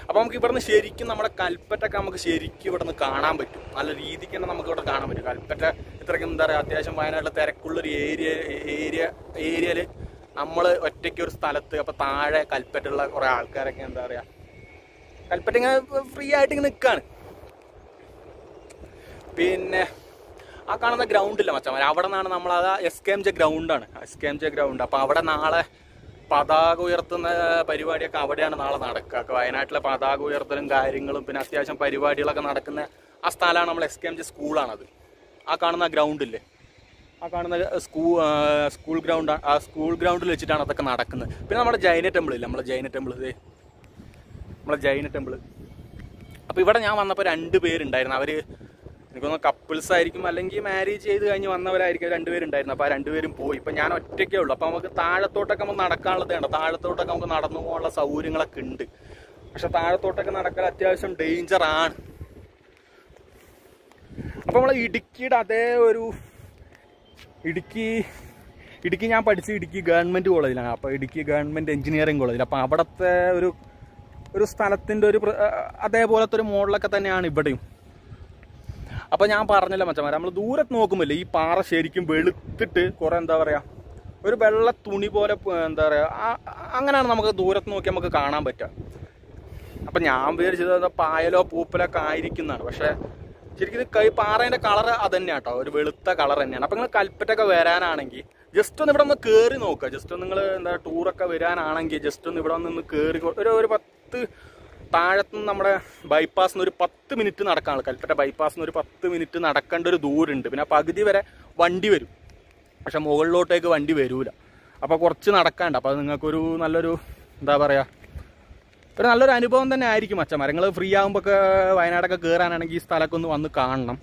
അപ്പോൾ നമുക്ക് ഇവിടുന്ന് ശരിക്കും നമ്മുടെ കൽപ്പറ്റൊക്കെ നമുക്ക് ശരിക്കും ഇവിടുന്ന് കാണാൻ പറ്റും നല്ല രീതിക്ക് തന്നെ നമുക്ക് ഇവിടെ കാണാൻ പറ്റും കൽപ്പറ്റ ഇത്രയ്ക്ക് എന്താ പറയുക അത്യാവശ്യം വയനാട്ടിലെ തിരക്കുള്ളൊരു ഏരിയ ഏരിയ ഏരിയയിൽ നമ്മൾ ഒറ്റയ്ക്ക് ഒരു സ്ഥലത്ത് അപ്പോൾ താഴെ കൽപ്പറ്റുള്ള കുറേ ആൾക്കാരൊക്കെ എന്താ പറയുക കൽപ്പറ്റ ഇങ്ങനെ ഫ്രീ ആയിട്ട് ഇങ്ങനെ നിൽക്കുകയാണ് പിന്നെ ആ കാണുന്ന ഗ്രൗണ്ടില്ല മച്ചന്മാർ അവിടെ നിന്നാണ് നമ്മൾ അത് എസ് കെ എം ജെ ഗ്രൗണ്ടാണ് S K M J ground അപ്പോൾ അവിടെ നാളെ പതാക ഉയർത്തുന്ന പരിപാടിയൊക്കെ അവിടെയാണ് നാളെ നടക്കുക ഒക്കെ വയനാട്ടിലെ പതാക ഉയർത്തലും കാര്യങ്ങളും പിന്നെ അത്യാവശ്യം പരിപാടികളൊക്കെ നടക്കുന്ന ആ സ്ഥലമാണ് നമ്മൾ എസ് കെ എം ജെ സ്കൂളാണത് ആ കാണുന്ന ഗ്രൗണ്ടില്ലേ ആ കാണുന്ന സ്കൂൾ സ്കൂൾ ഗ്രൗണ്ട് ആ സ്കൂൾ ഗ്രൗണ്ടിൽ വെച്ചിട്ടാണ് അതൊക്കെ നടക്കുന്നത് പിന്നെ നമ്മുടെ ജൈന ടെമ്പിൾ ഇല്ല നമ്മളെ ജൈന ടെമ്പിൾ ഇതേ നമ്മളെ ജൈന ടെമ്പിൾ അപ്പോൾ ഇവിടെ ഞാൻ വന്നപ്പോൾ രണ്ട് പേരുണ്ടായിരുന്നു അവർ എനിക്കൊന്ന് കപ്പിൾസ് ആയിരിക്കും അല്ലെങ്കിൽ മാരേജ് ചെയ്ത് കഴിഞ്ഞ് വന്നവരായിരിക്കും രണ്ടുപേരുണ്ടായിരുന്നു അപ്പോൾ ആ രണ്ടുപേരും പോയി ഇപ്പം ഞാൻ ഒറ്റയ്ക്കേ ഉള്ളൂ അപ്പോൾ നമുക്ക് താഴത്തോട്ടൊക്കെ നമുക്ക് നടക്കാനുള്ളത് വേണ്ട താഴത്തോട്ടൊക്കെ നമുക്ക് നടന്നു പോകാനുള്ള സൗകര്യങ്ങളൊക്കെ ഉണ്ട് പക്ഷെ താഴത്തോട്ടൊക്കെ നടക്കാൻ അത്യാവശ്യം ഡേഞ്ചർ ആണ് അപ്പോൾ നമ്മൾ ഇടുക്കിയുടെ അതേ ഒരു ഇടുക്കി ഇടുക്കി ഞാൻ പഠിച്ച ഇടുക്കി ഗവൺമെൻറ് കോളേജിലാണ് അപ്പോൾ ഇടുക്കി ഗവൺമെൻറ് എഞ്ചിനീയറിംഗ് കോളേജിൽ അപ്പോൾ അവിടുത്തെ ഒരു ഒരു സ്ഥലത്തിൻ്റെ ഒരു പ്ര- അതേപോലത്തെ ഒരു മോഡലൊക്കെ തന്നെയാണ് ഇവിടെയും അപ്പോൾ ഞാൻ പറഞ്ഞല്ലോ മച്ചന്മാരെ നമ്മൾ ദൂരത്ത് നോക്കുമ്പോൾ ഈ പാറ ശരിക്കും വെളുത്തിട്ട് കുറേ എന്താ പറയുക ഒരു വെള്ള തുണി പോലെ പ- എന്താ പറയുക ആ- അങ്ങനെയാണ് നമുക്ക് ദൂരത്ത് നോക്കി നമുക്ക് കാണാൻ പറ്റുക അപ്പം ഞാൻ വിചാരിച്ചത് അത് പായലോ പൂപ്പലൊക്കെ ആയിരിക്കുന്നതാണ് പക്ഷേ ശരിക്കും ഇത് കൈ പാറേൻ്റെ കളർ അത് തന്നെയാണ് കേട്ടോ ഒരു വെളുത്ത കളർ തന്നെയാണ് അപ്പം നിങ്ങൾ കൽപ്പറ്റൊക്കെ വരാനാണെങ്കിൽ ജസ്റ്റ് ഒന്ന് ഇവിടെ ഒന്ന് കയറി നോക്കുക ജസ്റ്റ് ഒന്ന് നിങ്ങൾ എന്താ ടൂറൊക്കെ വരാനാണെങ്കിൽ ജസ്റ്റ് ഒന്ന് ഇവിടെ ഒന്ന് കയറി ഒരു ഒരു പത്ത് താഴത്തുനിന്ന് നമ്മുടെ ബൈപ്പാസിൽ നിന്ന് ഒരു പത്ത് മിനിറ്റ് നടക്കാനുള്ളൂ കൽപ്പറ്റ ബൈപ്പാസിൽ നിന്ന് ഒരു പത്ത് മിനിറ്റ് നടക്കേണ്ട ഒരു ദൂരമുണ്ട് പിന്നെ ആ പകുതി വരെ വണ്ടി വരും പക്ഷെ മുകളിലോട്ടേക്ക് വണ്ടി വരൂല അപ്പോൾ കുറച്ച് നടക്കാണ്ട് അപ്പോൾ അത് നിങ്ങൾക്കൊരു നല്ലൊരു എന്താ പറയുക ഒരു നല്ലൊരു അനുഭവം തന്നെ ആയിരിക്കും അച്ഛൻ മരങ്ങൾ ഫ്രീ ആകുമ്പോൾ ഒക്കെ വയനാടൊക്കെ കയറാനാണെങ്കിൽ ഈ സ്ഥലമൊക്കെ ഒന്ന് വന്ന് കാണണം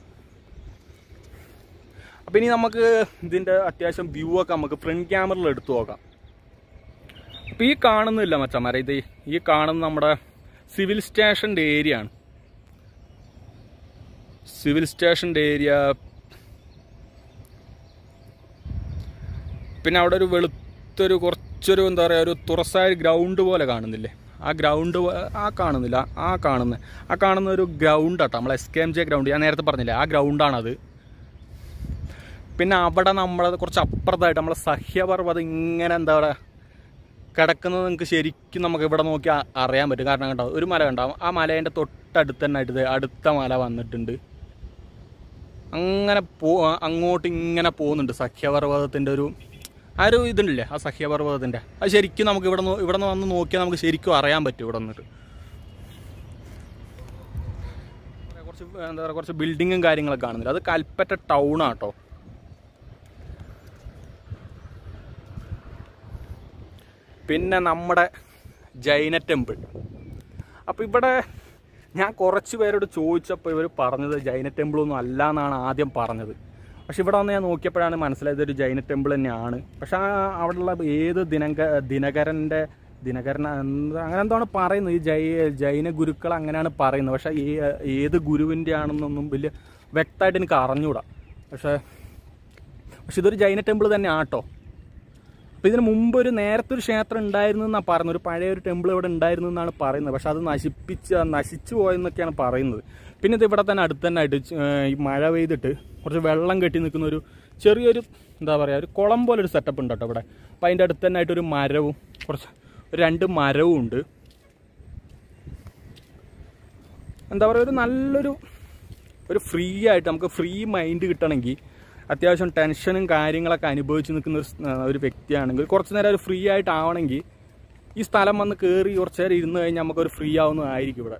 അപ്പം ഇനി നമുക്ക് ഇതിൻ്റെ അത്യാവശ്യം വ്യൂ ഒക്കെ നമുക്ക് ഫ്രണ്ട് ക്യാമറയിൽ എടുത്തു നോക്കാം അപ്പം ഈ കാണുന്നില്ല മച്ചന്മാരെ ഇത് ഈ കാണുന്ന നമ്മുടെ സിവിൽ സ്റ്റേഷൻ്റെ ഏരിയ ആണ് സിവിൽ സ്റ്റേഷൻ്റെ ഏരിയ പിന്നെ അവിടെ ഒരു വെളുത്തൊരു കുറച്ചൊരു എന്താ പറയുക ഒരു തുറസായ ഗ്രൗണ്ട് പോലെ കാണുന്നില്ലേ ആ ഗ്രൗണ്ട് ആ കാണുന്നില്ല ആ കാണുന്ന ആ കാണുന്ന ഒരു ഗ്രൗണ്ട് ആട്ടോ നമ്മളെ S K M J ground ഞാൻ നേരത്തെ പറഞ്ഞില്ലേ ആ ഗ്രൗണ്ടാണത് പിന്നെ അവിടെ നമ്മളത് കുറച്ച് അപ്പുറത്തായിട്ട് നമ്മളെ സഹ്യപർവ്വതം ഇങ്ങനെ എന്താ പറയുക കിടക്കുന്നത് നിങ്ങൾക്ക് ശരിക്കും നമുക്ക് ഇവിടെ നോക്കി അ- അറിയാൻ പറ്റും കാരണം കണ്ടോ ഒരു മല കണ്ടോ ആ മലേൻ്റെ തൊട്ടടുത്ത് തന്നെ ആയിട്ട് ദേ അടുത്ത മല വന്നിട്ടുണ്ട് അങ്ങനെ പോ അങ്ങോട്ട് ഇങ്ങനെ പോകുന്നുണ്ട് സഖ്യപർവ്വതത്തിൻ്റെ ഒരു ആ ഒരു ഇതുണ്ടല്ലേ ആ സഖ്യപർവ്വതത്തിൻ്റെ അത് ശരിക്കും നമുക്ക് ഇവിടെ നിന്ന് ഇവിടെ നിന്ന് വന്ന് നോക്കിയാൽ നമുക്ക് ശരിക്കും അറിയാൻ പറ്റും ഇവിടെ നിന്നിട്ട് കുറച്ച് എന്താ പറയുക കുറച്ച് ബിൽഡിങ്ങും കാര്യങ്ങളൊക്കെ കാണുന്നില്ല അത് കൽപ്പറ്റ ടൗൺ ആട്ടോ പിന്നെ നമ്മുടെ ജൈന ടെമ്പിൾ അപ്പോൾ ഇവിടെ ഞാൻ കുറച്ച് പേരോട് ചോദിച്ചപ്പോൾ ഇവർ പറഞ്ഞത് ജൈന ടെമ്പിളൊന്നും അല്ല എന്നാണ് ആദ്യം പറഞ്ഞത് പക്ഷെ ഇവിടെ വന്ന് ഞാൻ നോക്കിയപ്പോഴാണ് മനസ്സിലായത് ഒരു ജൈന ടെമ്പിൾ തന്നെയാണ് പക്ഷെ ആ അവിടെയുള്ള ഏത് ദിനക ദിനകരൻ്റെ ദിനകരൻ എന്താ അങ്ങനെ എന്താണ് പറയുന്നത് ഈ ജൈ ജൈന ഗുരുക്കൾ അങ്ങനെയാണ് പറയുന്നത് പക്ഷേ ഈ ഏത് ഗുരുവിൻ്റെ ആണെന്നൊന്നും വലിയ വ്യക്തമായിട്ട് എനിക്ക് അറിഞ്ഞൂടാ പക്ഷേ പക്ഷെ ഇതൊരു ജൈന ടെമ്പിൾ തന്നെ ആട്ടോ അപ്പോൾ ഇതിന് മുമ്പ് ഒരു നേരത്തെ ഒരു ക്ഷേത്രം ഉണ്ടായിരുന്നു എന്നാണ് പറയുന്നത് ഒരു പഴയ ഒരു ടെമ്പിൾ ഇവിടെ ഉണ്ടായിരുന്നു എന്നാണ് പറയുന്നത് പക്ഷെ അത് നശിപ്പിച്ച് നശിച്ചു പോയെന്നൊക്കെയാണ് പറയുന്നത് പിന്നെ ഇത് ഇവിടെ തന്നെ അടുത്ത് തന്നെ ആയിട്ട് ച്- ഏർ ഈ മഴ പെയ്തിട്ട് കുറച്ച് വെള്ളം കെട്ടി നിൽക്കുന്ന ഒരു ചെറിയൊരു എന്താ പറയുക ഒരു കുളം പോലെ ഒരു സെറ്റപ്പ് ഉണ്ട് കേട്ടോ ഇവിടെ അപ്പോൾ അതിൻ്റെ അടുത്ത് തന്നെ ആയിട്ട് ഒരു മരവും കുറച്ച് ഒരു രണ്ട് മരവും ഉണ്ട് എന്താ പറയുക ഒരു നല്ലൊരു ഒരു ഫ്രീ ആയിട്ട് നമുക്ക് ഫ്രീ മൈൻഡ് കിട്ടണമെങ്കിൽ അത്യാവശ്യം ടെൻഷനും കാര്യങ്ങളൊക്കെ അനുഭവിച്ച് നിൽക്കുന്ന ഒരു സ്- ആ, ഒരു വ്യക്തിയാണെങ്കിൽ കുറച്ച് നേരം ഒരു ഫ്രീ ആയിട്ട് ആവണമെങ്കിൽ ഈ സ്ഥലം വന്ന് കയറി കുറച്ച് നേരം ഇരുന്ന് കഴിഞ്ഞാൽ നമുക്കൊരു ഫ്രീ ആവുന്നതായിരിക്കും ഇവിടെ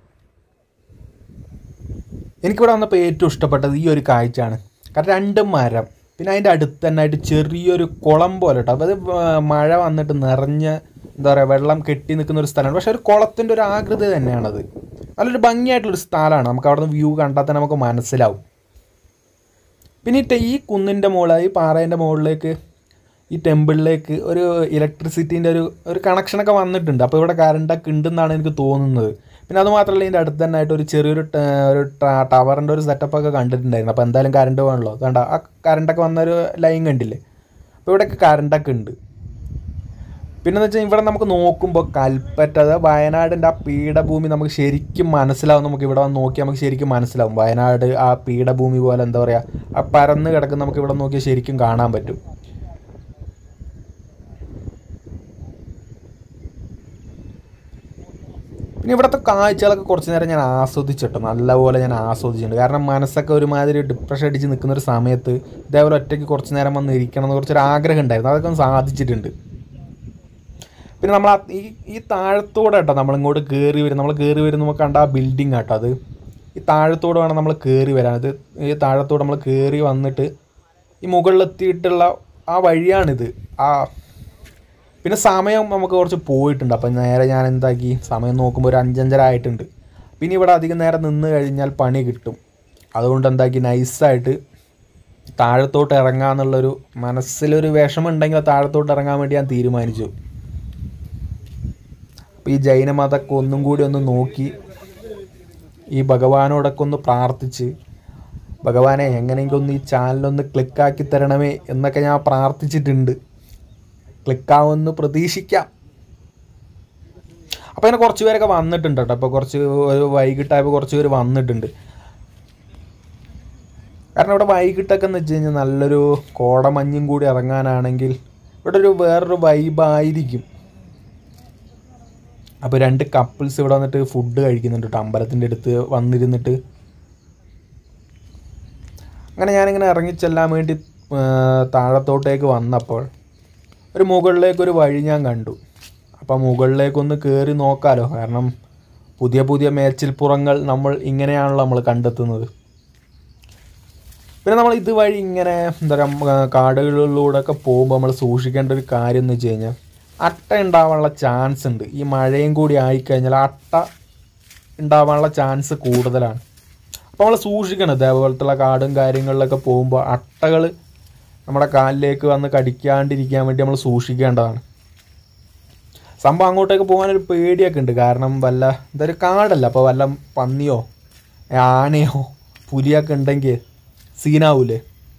എനിക്കിവിടെ വന്നപ്പോൾ ഏറ്റവും ഇഷ്ടപ്പെട്ടത് ഈ ഒരു കാഴ്ചയാണ് കാരണം രണ്ട് മരം പിന്നെ അതിൻ്റെ അടുത്ത് തന്നെ ആയിട്ട് ചെറിയൊരു കുളം പോലെ കേട്ടോ അപ്പോൾ അത് വ- മഴ വന്നിട്ട് നിറഞ്ഞ എന്താ പറയുക വെള്ളം കെട്ടി നിൽക്കുന്ന ഒരു സ്ഥലമാണ് പക്ഷേ ഒരു കുളത്തിൻ്റെ ഒരു ആകൃതി തന്നെയാണത് നല്ലൊരു ഭംഗിയായിട്ടുള്ളൊരു സ്ഥലമാണ് നമുക്ക് അവിടെ നിന്ന് വ്യൂ കണ്ടാൽ തന്നെ നമുക്ക് മനസ്സിലാവും പിന്നെ ഈ ടെ- ഈ കുന്നിൻ്റെ മുകളിൽ ഈ പാറേൻ്റെ മുകളിലേക്ക് ഈ ടെമ്പിളിലേക്ക് ഒരു ഇലക്ട്രിസിറ്റീൻ്റെ ഒരു ഒരു കണക്ഷനൊക്കെ വന്നിട്ടുണ്ട് അപ്പോൾ ഇവിടെ കറണ്ടൊക്കെ ഉണ്ടെന്നാണ് എനിക്ക് തോന്നുന്നത് പിന്നെ അത് മാത്രമല്ല ഇതിൻ്റെ അടുത്ത് തന്നെ ആയിട്ട് ഒരു ചെറിയൊരു ട- ഒരു ടവറിൻ്റെ ഒരു സെറ്റപ്പ് ഒക്കെ കണ്ടിട്ടുണ്ടായിരുന്നു അപ്പോൾ എന്തായാലും കറണ്ട് വേണമല്ലോ കണ്ട ആ കറണ്ടൊക്കെ വന്നൊരു ലൈൻ കണ്ടില്ലേ അപ്പോൾ ഇവിടെയൊക്കെ കറണ്ടൊക്കെ ഉണ്ട് പിന്നെ എന്ന് വെച്ചാൽ ഇവിടെ നമുക്ക് നോക്കുമ്പോൾ കൽപ്പറ്റ അത് വയനാടിൻ്റെ ആ പീഠഭൂമി നമുക്ക് ശരിക്കും മനസ്സിലാവും നമുക്ക് ഇവിടെ വന്ന് നോക്കിയാൽ നമുക്ക് ശരിക്കും മനസ്സിലാവും വയനാട് ആ പീഠഭൂമി പോലെ എന്താ പറയുക ആ പരന്ന് കിടക്കുന്ന നമുക്ക് ഇവിടെ നോക്കിയാൽ ശരിക്കും കാണാൻ പറ്റും പിന്നെ ഇവിടുത്തെ കാഴ്ചകളൊക്കെ കുറച്ച് നേരം ഞാൻ ആസ്വദിച്ചിട്ടു നല്ലപോലെ ഞാൻ ആസ്വദിച്ചിട്ടുണ്ട് കാരണം മനസ്സൊക്കെ ഒരുമാതിരി ഡിപ്രഷൻ അടിച്ച് നിൽക്കുന്ന ഒരു സമയത്ത് ഇതേപോലെ ഒറ്റയ്ക്ക് കുറച്ച് നേരം വന്ന് ഇരിക്കണം എന്ന് കുറച്ചൊരു ആഗ്രഹം ഉണ്ടായിരുന്നു അതൊക്കെ ഒന്ന് സാധിച്ചിട്ടുണ്ട് പിന്നെ നമ്മൾ ആ- ഈ ഈ താഴത്തോടെ കേട്ടോ നമ്മളിങ്ങോട്ട് കയറി വരും നമ്മൾ കയറി വരും നമുക്ക് കണ്ട ആ ബിൽഡിംഗ് കേട്ടോ അത് ഈ താഴത്തോടെ വേണം നമ്മൾ കയറി വരാൻ ഇത് ഈ താഴത്തോടെ നമ്മൾ കയറി വന്നിട്ട് ഈ മുകളിലെത്തിയിട്ടുള്ള ആ വഴിയാണിത് ആ പിന്നെ സമയം നമുക്ക് കുറച്ച് പോയിട്ടുണ്ട് അപ്പം നേരെ ഞാൻ എന്താക്കി സമയം നോക്കുമ്പോൾ ഒരു അഞ്ചഞ്ചര ആയിട്ടുണ്ട് പിന്നെ ഇവിടെ അധികം നേരം നിന്ന് കഴിഞ്ഞാൽ പണി കിട്ടും അതുകൊണ്ട് എന്താക്കി നൈസായിട്ട് താഴത്തോട്ട് ഇറങ്ങാന്നുള്ളൊരു മനസ്സിലൊരു വിഷമം ഉണ്ടെങ്കിൽ താഴത്തോട്ട് ഇറങ്ങാൻ വേണ്ടി ഞാൻ തീരുമാനിച്ചു അപ്പോൾ ഈ ജൈനമതമൊക്കെ ഒന്നും കൂടി ഒന്ന് നോക്കി ഈ ഭഗവാനോടൊക്കെ ഒന്ന് പ്രാർത്ഥിച്ച് ഭഗവാനെ എങ്ങനെയെങ്കിലും ഒന്ന് ഈ ചാനലൊന്ന് ക്ലിക്കാക്കി തരണമേ എന്നൊക്കെ ഞാൻ പ്രാർത്ഥിച്ചിട്ടുണ്ട് ക്ലിക്കാവുമെന്ന് പ്രതീക്ഷിക്കാം അപ്പോൾ അങ്ങനെ കുറച്ച് പേരൊക്കെ വന്നിട്ടുണ്ട് കേട്ടോ അപ്പോൾ കുറച്ച് ഒരു വൈകിട്ടായപ്പോൾ കുറച്ച് പേര് വന്നിട്ടുണ്ട് കാരണം ഇവിടെ വൈകിട്ടൊക്കെ എന്ന് വെച്ച് കഴിഞ്ഞാൽ നല്ലൊരു കോടമഞ്ഞും കൂടി ഇറങ്ങാനാണെങ്കിൽ ഇവിടെ ഒരു വേറൊരു വൈബായിരിക്കും അപ്പോൾ രണ്ട് കപ്പിൾസ് ഇവിടെ വന്നിട്ട് ഫുഡ് കഴിക്കുന്നുണ്ട് കേട്ടോ അമ്പലത്തിൻ്റെ അടുത്ത് വന്നിരുന്നിട്ട് അങ്ങനെ ഞാനിങ്ങനെ ഇറങ്ങിച്ചെല്ലാൻ വേണ്ടി ആ, താഴത്തോട്ടേക്ക് വന്നപ്പോൾ ഒരു മുകളിലേക്ക് ഒരു വഴി ഞാൻ കണ്ടു അപ്പം മുകളിലേക്കൊന്ന് കയറി നോക്കാലോ കാരണം പുതിയ പുതിയ മേച്ചിൽപ്പുറങ്ങൾ നമ്മൾ ഇങ്ങനെയാണല്ലോ നമ്മൾ കണ്ടെത്തുന്നത് പിന്നെ നമ്മൾ ഇതുവഴി ഇങ്ങനെ എന്താ പറയുക കാടുകളിലൂടെ ഒക്കെ പോകുമ്പോൾ നമ്മൾ സൂക്ഷിക്കേണ്ട ഒരു കാര്യം എന്ന് വെച്ച് കഴിഞ്ഞാൽ അട്ട ഉണ്ടാവാനുള്ള ചാൻസ് ഉണ്ട് ഈ മഴയും കൂടി ആയിക്കഴിഞ്ഞാൽ അട്ട ഉണ്ടാവാനുള്ള ചാൻസ് കൂടുതലാണ് അപ്പോൾ നമ്മൾ സൂക്ഷിക്കണം ഇതേപോലത്തുള്ള കാടും കാര്യങ്ങളിലൊക്കെ പോകുമ്പോൾ അട്ടകൾ നമ്മുടെ കാലിലേക്ക് വന്ന് കടിക്കാണ്ടിരിക്കാൻ വേണ്ടി നമ്മൾ സൂക്ഷിക്കേണ്ടതാണ് സംഭവം അങ്ങോട്ടേക്ക് പോകാനൊരു പേടിയൊക്കെ ഉണ്ട് കാരണം വല്ല ഇതൊരു കാടല്ല അപ്പോൾ വല്ല പന്നിയോ ആനയോ പുലിയൊക്കെ ഉണ്ടെങ്കിൽ സീനാവൂലേ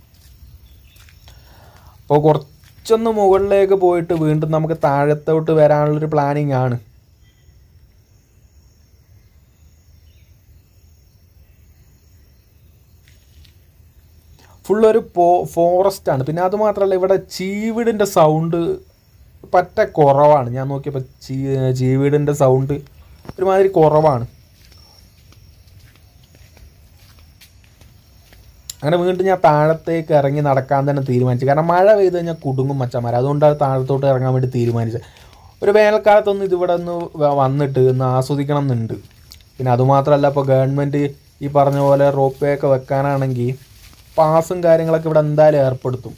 അപ്പോൾ കുറച്ചൊന്ന് മുകളിലേക്ക് പോയിട്ട് വീണ്ടും നമുക്ക് താഴത്തോട്ട് വരാനുള്ളൊരു പ്ലാനിങ് ആണ് ഫുള്ളൊരു പോ ഫോറസ്റ്റ് ആണ് പിന്നെ അത് മാത്രമല്ല ഇവിടെ ചീവിടിൻ്റെ സൗണ്ട് പറ്റ കുറവാണ് ഞാൻ നോക്കിയപ്പോൾ ചീ ചീവീടിൻ്റെ സൗണ്ട് ഒരുമാതിരി കുറവാണ് അങ്ങനെ വീണ്ടും ഞാൻ താഴത്തേക്ക് ഇറങ്ങി നടക്കാൻ തന്നെ തീരുമാനിച്ചു കാരണം മഴ പെയ്ത് കഴിഞ്ഞാൽ കുടുങ്ങും മച്ചന്മാർ അതുകൊണ്ടാണ് താഴത്തോട്ട് ഇറങ്ങാൻ വേണ്ടി തീരുമാനിച്ചത് ഒരു വേനൽക്കാലത്തൊന്നും ഇതിവിടെ ഒന്ന് വ- വന്നിട്ട് ഒന്ന് ആസ്വദിക്കണം എന്നുണ്ട് പിന്നെ അതുമാത്രമല്ല ഇപ്പോൾ ഗവൺമെൻറ് ഈ പറഞ്ഞ പോലെ റോപ്പ് വേ ഒക്കെ വെക്കാനാണെങ്കിൽ പാസും കാര്യങ്ങളൊക്കെ ഇവിടെ എന്തായാലും ഏർപ്പെടുത്തും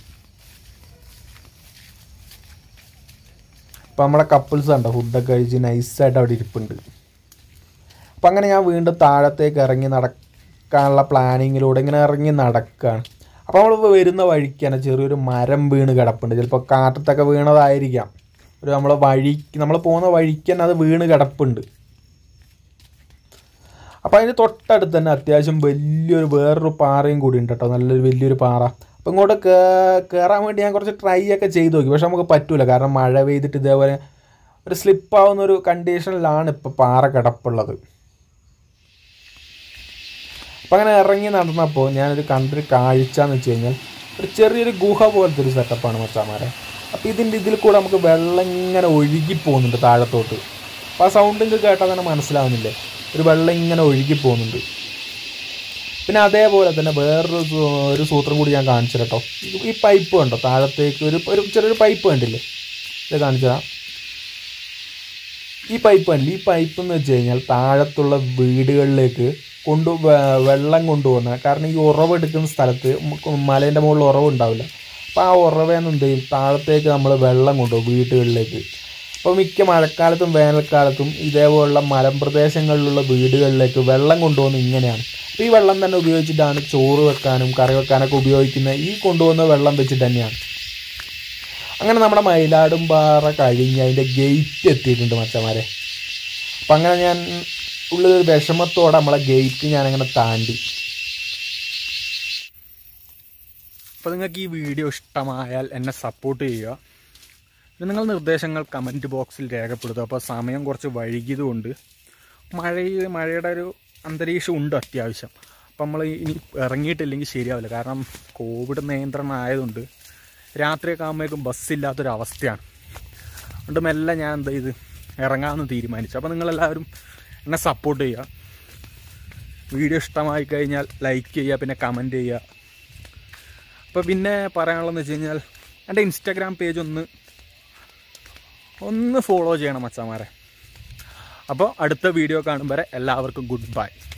ഇപ്പം നമ്മുടെ കപ്പിൾസ് കണ്ടോ ഫുഡൊക്കെ കഴിച്ച് നൈസായിട്ട് അവിടെ ഇരിപ്പുണ്ട് അപ്പം അങ്ങനെ ഞാൻ വീണ്ടും താഴത്തേക്ക് ഇറങ്ങി നടക്കാനുള്ള പ്ലാനിങ്ങിലൂടെ ഇങ്ങനെ ഇറങ്ങി നടക്കുകയാണ് അപ്പോൾ നമ്മൾ വരുന്ന വഴിക്ക് തന്നെ ചെറിയൊരു മരം വീണ് കിടപ്പുണ്ട് ചിലപ്പോൾ കാറ്റത്തൊക്കെ വീണതായിരിക്കാം ഒരു നമ്മൾ വഴി നമ്മൾ പോകുന്ന വഴിക്ക് തന്നെ അത് വീണ് കിടപ്പുണ്ട് അപ്പോൾ അതിന് തൊട്ടടുത്ത് തന്നെ അത്യാവശ്യം വലിയൊരു വേറൊരു പാറയും കൂടി ഉണ്ട് കേട്ടോ നല്ലൊരു വലിയൊരു പാറ അപ്പോൾ ഇങ്ങോട്ട് കേ- കയറാൻ വേണ്ടി ഞാൻ കുറച്ച് ട്രൈ ഒക്കെ ചെയ്ത് നോക്കി പക്ഷെ നമുക്ക് പറ്റൂല കാരണം മഴ പെയ്തിട്ട് ഇതേപോലെ ഒരു സ്ലിപ്പാവുന്ന ഒരു കണ്ടീഷനിലാണ് ഇപ്പോൾ പാറ കിടപ്പുള്ളത് അപ്പം അങ്ങനെ ഇറങ്ങി നടന്നപ്പോൾ ഞാനൊരു കണ്ടൊരു കാഴ്ച എന്ന് വെച്ച് കഴിഞ്ഞാൽ ഒരു ചെറിയൊരു ഗുഹ പോലത്തെ ഒരു സെറ്റപ്പാണ് മച്ചാമാരെ അപ്പോൾ ഇതിൻ്റെ ഇതിൽ കൂടെ നമുക്ക് വെള്ളം ഇങ്ങനെ ഒഴുകി പോകുന്നുണ്ട് താഴത്തോട്ട് അപ്പോൾ ആ സൗണ്ട് നിങ്ങൾക്ക് കേട്ടാൽ തന്നെ മനസ്സിലാവുന്നില്ലേ ഒരു വെള്ളം ഇങ്ങനെ ഒഴുകി പോകുന്നുണ്ട് പിന്നെ അതേപോലെ തന്നെ വേറൊരു സൂ- ഒരു സൂത്രം കൂടി ഞാൻ കാണിച്ചു കേട്ടോ ഈ- ഈ പൈപ്പ് കണ്ടോ താഴത്തേക്ക് ഒരു ഒരു ചെറിയൊരു പൈപ്പ് കണ്ടില്ലേ ഇത് കാണിച്ചു തരാം ഈ പൈപ്പ് കണ്ടില്ല ഈ പൈപ്പ് എന്ന് വെച്ച് കഴിഞ്ഞാൽ താഴത്തുള്ള വീടുകളിലേക്ക് കൊണ്ടു വെ- വെള്ളം കൊണ്ടുപോകുന്ന കാരണം ഈ ഉറവ് എടുക്കുന്ന സ്ഥലത്ത് നമുക്ക് മലേൻ്റെ മുകളിൽ ഉറവ് ഉണ്ടാവില്ല അപ്പോൾ ആ ഉറവേന്ന് എന്ത് ചെയ്യും താഴത്തേക്ക് നമ്മൾ വെള്ളം കൊണ്ടുപോകും വീടുകളിലേക്ക് അപ്പോൾ മിക്ക മഴക്കാലത്തും വേനൽക്കാലത്തും ഇതേപോലുള്ള മലമ്പ്രദേശങ്ങളിലുള്ള വീടുകളിലേക്ക് വെള്ളം കൊണ്ടുപോകുന്നത് ഇങ്ങനെയാണ് അപ്പോൾ ഈ വെള്ളം തന്നെ ഉപയോഗിച്ചിട്ടാണ് ചോറ് വെക്കാനും കറി വെക്കാനൊക്കെ ഉപയോഗിക്കുന്ന ഈ കൊണ്ടുപോകുന്ന വെള്ളം വെച്ചിട്ട് തന്നെയാണ് അങ്ങനെ നമ്മുടെ മയിലാടും പാറ കഴിഞ്ഞ് അതിൻ്റെ ഗേറ്റ് എത്തിയിട്ടുണ്ട് മച്ചന്മാരെ അപ്പം അങ്ങനെ ഞാൻ ഉള്ളൊരു വിഷമത്തോടെ നമ്മളെ ഗേറ്റ് ഞാനങ്ങനെ താണ്ടി അപ്പോൾ നിങ്ങൾക്ക് ഈ വീഡിയോ ഇഷ്ടമായാൽ എന്നെ സപ്പോർട്ട് ചെയ്യുക പിന്നെ നിങ്ങൾ നിർദ്ദേശങ്ങൾ കമൻറ്റ് ബോക്സിൽ രേഖപ്പെടുത്തുക അപ്പോൾ സമയം കുറച്ച് വൈകിയതുകൊണ്ട് മഴ മഴയുടെ ഒരു അന്തരീക്ഷം ഉണ്ട് അത്യാവശ്യം അപ്പം നമ്മൾ ഇനി ഇറങ്ങിയിട്ടില്ലെങ്കിൽ ശരിയാവില്ല കാരണം കോവിഡ് നിയന്ത്രണം ആയതുകൊണ്ട് രാത്രിയൊക്കെ ആകുമ്പോഴേക്കും ബസ്സില്ലാത്തൊരവസ്ഥയാണ് അതുകൊണ്ട് മെല്ലെ ഞാൻ എന്താ ഇത് ഇറങ്ങാമെന്ന് തീരുമാനിച്ചു അപ്പോൾ നിങ്ങളെല്ലാവരും എന്നെ സപ്പോർട്ട് ചെയ്യുക വീഡിയോ ഇഷ്ടമായി കഴിഞ്ഞാൽ ലൈക്ക് ചെയ്യുക പിന്നെ കമൻറ്റ് ചെയ്യുക അപ്പോൾ പിന്നെ പറയാനുള്ളതെന്ന് വെച്ച് കഴിഞ്ഞാൽ എൻ്റെ ഇൻസ്റ്റാഗ്രാം പേജ് ഒന്ന് ഒന്ന് ഫോളോ ചെയ്യണം മച്ചാമാരെ അപ്പോൾ അടുത്ത വീഡിയോ കാണും വരെ എല്ലാവർക്കും ഗുഡ് ബൈ